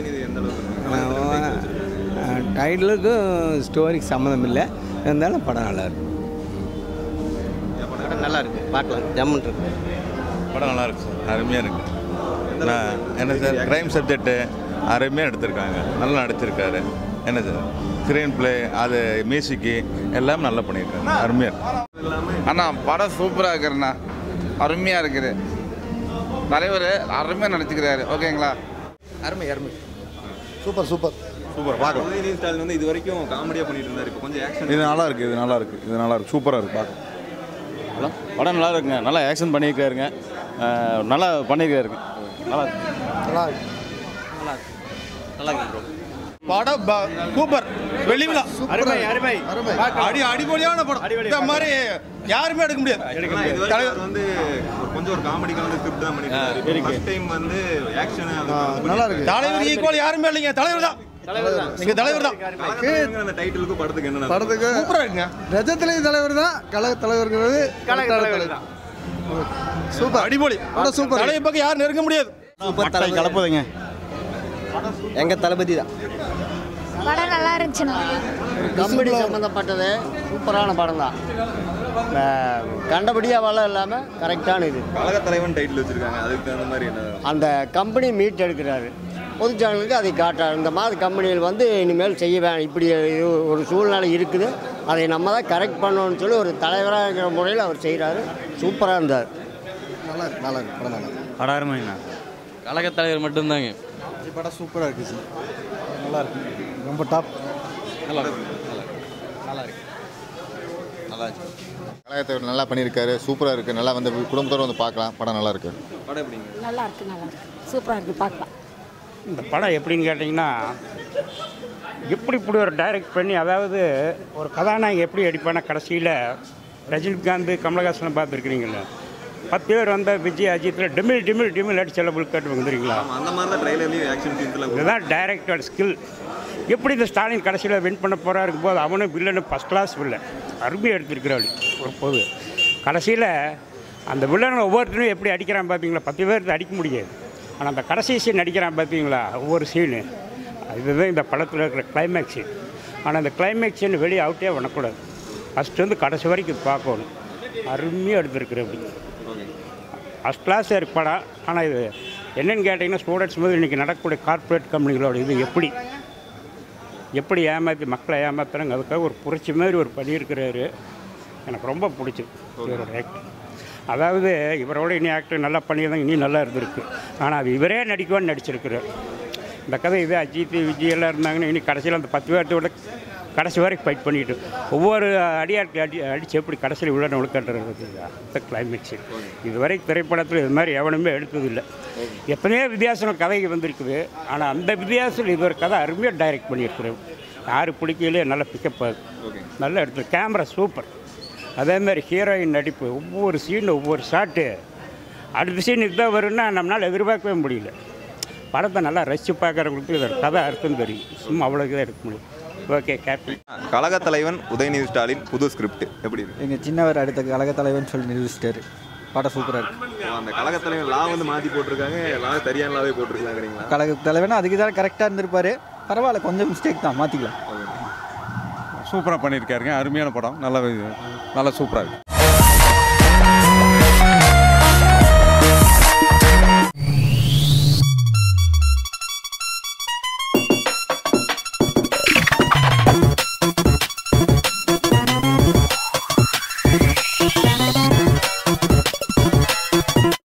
இது எந்த அளவுக்கு டைட்டிலுக்கும் ஸ்டோரிக்கு சம்மந்தம் இல்லை இருந்தாலும் படம் நல்லா இருக்கும் படம் நல்லா இருக்கு பார்க்கலாம் ஜம்முன் இருக்கு படம் நல்லா இருக்கு சார் அருமையாக இருக்கு நான் என்ன சார் க்ரைம் சப்ஜெக்ட்டு அருமையாக எடுத்திருக்காங்க நல்லா நடிச்சிருக்காரு என்ன சார் ஸ்க்ரீன் ப்ளே அது மியூசிக்கு எல்லாமே நல்லா பண்ணியிருக்காங்க அருமையாக இருக்கு அண்ணா படம் சூப்பராக இருக்குண்ணா அருமையாக இருக்குது தலைவர் அருமையாக நடிச்சுக்கிறாரு ஓகேங்களா அருமை அருமை சூப்பர் சூப்பர் சூப்பர் பார்க்கலாம் உதயநிதி ஸ்டாலின் வந்து இது வரைக்கும் காமெடியாக பண்ணிட்டு இருந்தார் இப்போ கொஞ்சம் ஆக்ஷன் இது நல்லா இருக்கு இது நல்லா இருக்கு இது நல்லா இருக்கு சூப்பராக இருக்கு பார்க்கலாம் படம் நல்லா இருக்குங்க நல்லா ஆக்ஷன் பண்ணியிருக்காருங்க அஹ் நல்லா பண்ணியிருக்காருங்க நல்லா இருக்கு நல்லா இருக்கு நல்லா இருக்கு ப்ரோ படம் சூப்பர் வெளிவிழா அருமை அருமை அருமை அடி அடிபொலியான படம் இந்த மாதிரி யாருமே எடுக்க முடியாது ஆனா இது வரைக்கும் அவர் வந்து ஒரு கொஞ்சம் ஒரு காமெடி கலந்து ஸ்கிரிப்ட் தான் பண்ணிட்டு ஃபர்ஸ்ட் டைம் வந்து ஆக்ஷன் நல்லா இருக்கு தலைவர் ஈக்குவல் யாருமே இல்லைங்க தலைவர் தான் நீங்க தலைவர் தான் அந்த டைட்டிலுக்கும் படத்துக்கு என்ன படத்துக்கு சூப்பரா இருக்குங்க ரஜத்திலேயும் தலைவர் தான் கழக தலைவருங்கிறது தலைவர் தான் சூப்பர் அடிபொலி படம் சூப்பர் தலைவர் பக்கம் யாரும் நெருங்க முடியாது மட்டை கலப்புதுங்க எங்க தளபதி தான் படம் நல்லா இருந்துச்சுண்ணா கம்பெனி சம்மந்தப்பட்டது சூப்பரான படம் தான் கண்டபடியாக வளம் இல்லாமல் கரெக்டான இது கழக தலைவன் டைட்டில் வச்சிருக்காங்க அதுக்கு தகுந்த மாதிரி என்ன அந்த கம்பெனி மீட் எடுக்கிறாரு பொதுச்சனங்களுக்கு அதை காட்டுறாரு இந்த மாதிரி கம்பெனிகள் வந்து இனிமேல் செய்ய வேணாம் இப்படி இது ஒரு சூழ்நிலை இருக்குது அதை நம்ம தான் கரெக்ட் பண்ணணும்னு சொல்லி ஒரு தலைவராக இருக்கிற முறையில் அவர் செய்கிறாரு சூப்பராக இருந்தார் நல்லா இருக்கு நல்லா இருக்கு படம் நல்லா இருக்கு படம் அருமைங்கண்ணா கழகத் தலைவர் மட்டும்தாங்க படம் சூப்பராக இருக்கு சார் நல்லா இருக்கு ரொம்ப டாப் கழகத்தவர் நல்லா பண்ணியிருக்காரு சூப்பராக இருக்குது நல்லா வந்து குடும்பத்தோடு வந்து பார்க்கலாம் படம் நல்லா இருக்கு படம் எப்படிங்க நல்லா இருக்கு நல்லா இருக்கு சூப்பராக இருக்கு பார்க்கலாம் இந்த படம் எப்படின்னு கேட்டிங்கன்னா எப்படி இப்படி ஒரு டைரக்ட் பண்ணி அதாவது ஒரு கதாநாயகன் எப்படி அடிப்பானா கடைசியில் ரஜினிகாந்த் கமலஹாசனை பார்த்துருக்குறீங்களா பத்து பேர் வந்த விஜய் அஜித்தில் டிமில் டிமில் டிமில் அடிச்சு எல்லாம் புல்காட்டு வந்துடுறீங்களா ஆமா, அந்த மாதிரி தான் ட்ரைலர்லயும் ஆக்ஷன் சீன்ஸ்ல இதுதான் டைரக்டர் ஸ்கில் எப்படி இந்த ஸ்டாலின் கடைசியில் வின் பண்ண போகிறா இருக்கும்போது அவனும் வில்லனு ஃபஸ்ட் கிளாஸ் வில்லன் அருமையாக எடுத்திருக்கிறாள் ஒரு போது கடைசியில் அந்த வில்லனை ஒவ்வொருத்தரும் எப்படி அடிக்கிறான் பார்த்தீங்களா பத்து பேர்த்து அடிக்க முடியாது ஆனால் அந்த கடைசி சீன் அடிக்கிறான் பார்த்தீங்களா ஒவ்வொரு சீனு இதுதான் இந்த படத்தில் இருக்கிற கிளைமேக்ஸ் சீன் ஆனால் அந்த கிளைமேக்ஸ் சீன் வெளியே அவுட்டே பண்ணக்கூடாது ஃபஸ்ட்டு வந்து கடைசி வரைக்கும் இது பார்க்கணும் அருமையாக எடுத்திருக்கிற அப்படி ஃபஸ்ட் கிளாஸ் இருக்கு படம் ஆனால் இது என்னன்னு கேட்டிங்கன்னா ஸ்டூடெண்ட்ஸ் முதல் இன்றைக்கி நடக்கக்கூடிய கார்ப்பரேட் கம்பெனிகளோட இது எப்படி எப்படி ஏமாற்றி மக்களை ஏமாத்துறாங்க அதுக்காக ஒரு புரட்சி மாதிரி ஒரு பண்ணியிருக்கிறாரு எனக்கு ரொம்ப பிடிச்சது இவரோட ஆக்டிங் அதாவது இவரோட இனி ஆக்டர் நல்லா பண்ணியிருந்தாங்க இனி நல்லா இருந்திருக்கு ஆனால் அது இவரே நடிக்குவான்னு நடிச்சிருக்கிறார் இந்த கதை இது அஜித் விஜய் எல்லாம் இருந்தாங்கன்னா இனி கடைசியில் அந்த பத்து பேர்த்தோட கடைசி வரைக்கும் ஃபைட் பண்ணிட்டு ஒவ்வொரு அடியாட்கு அடி அடித்து எப்படி கடைசியில் உள்ள ஒழுக்கட்டுறது அந்த கிளைமேக்ஸு இதுவரை திரைப்படத்தில் இது மாதிரி எவனுமே எடுத்ததில்லை எத்தனையோ வித்தியாசங்கள் கதைக்கு வந்திருக்குது ஆனால் அந்த வித்தியாசத்தில் இது ஒரு கதை அருமையாக டைரக்ட் பண்ணியிருக்கிறேன் யார் பிடிக்கலையே நல்லா பிக்கப் ஆகுது நல்லா எடுத்து கேமரா சூப்பர் அதே மாதிரி ஹீரோயின் நடிப்பு ஒவ்வொரு சீன் ஒவ்வொரு ஷாட்டு அடுத்த சீன் இதுதான் வரும்னா நம்மளால் எதிர்பார்க்கவே முடியல படத்தை நல்லா ரசித்து பார்க்குறவங்களுக்கு இதோட கதை அர்த்தம் தெரியும் சும்மா அவ்வளோக்கு தான் எடுக்க முடியும் ஓகே கேப்டன் கழக தலைவன் உதயநிதி ஸ்டாலின் புது ஸ்கிரிப்ட் எப்படி இருக்கு எங்கள் சின்னவர் அடுத்த கழக தலைவன் சொல்லி நிரூபிச்சிட்டாரு படம் சூப்பராக இருக்கு ஓ, அந்த கழக தலைவன் லா வந்து மாத்தி போட்டிருக்காங்க லா சரியான லாவே போட்டிருக்காங்கிறீங்களா கழக தலைவன் அதுக்கு தான் கரெக்டாக இருந்திருப்பாரு பரவாயில்ல கொஞ்சம் மிஸ்டேக் தான் மாற்றிக்கலாம் சூப்பராக பண்ணியிருக்காருங்க அருமையான படம் நல்லா நல்லா சூப்பராக இருக்கு